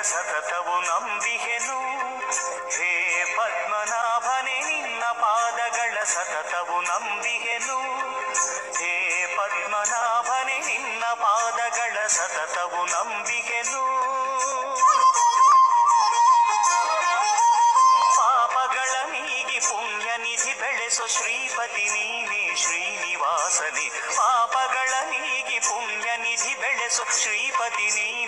ಸತತವು ನಂಬಿಹೆನು ಹೇ ಪದ್ಮನಾಭನೆ ನಿನ್ನ ಪಾದಗಳ ಸತತವು ನಂಬಿಹೆನು ಹೇ ಪದ್ಮನಾಭನೆ ನಿನ್ನ ಪಾದಗಳ ಸತತವು ನಂಬಿಹೆನು ಪಾಪಗಳ ನೀಗಿ ಪುಣ್ಯ ನಿಧಿ ಬೆಳೆಸು ಶ್ರೀಪತಿ ನೀನೇ ಶ್ರೀನಿವಾಸನೆ ಪಾಪಗಳ ನೀಗಿ ಪುಣ್ಯ ನಿಧಿ ಬೆಳೆಸು ಶ್ರೀಪತಿ ನೀ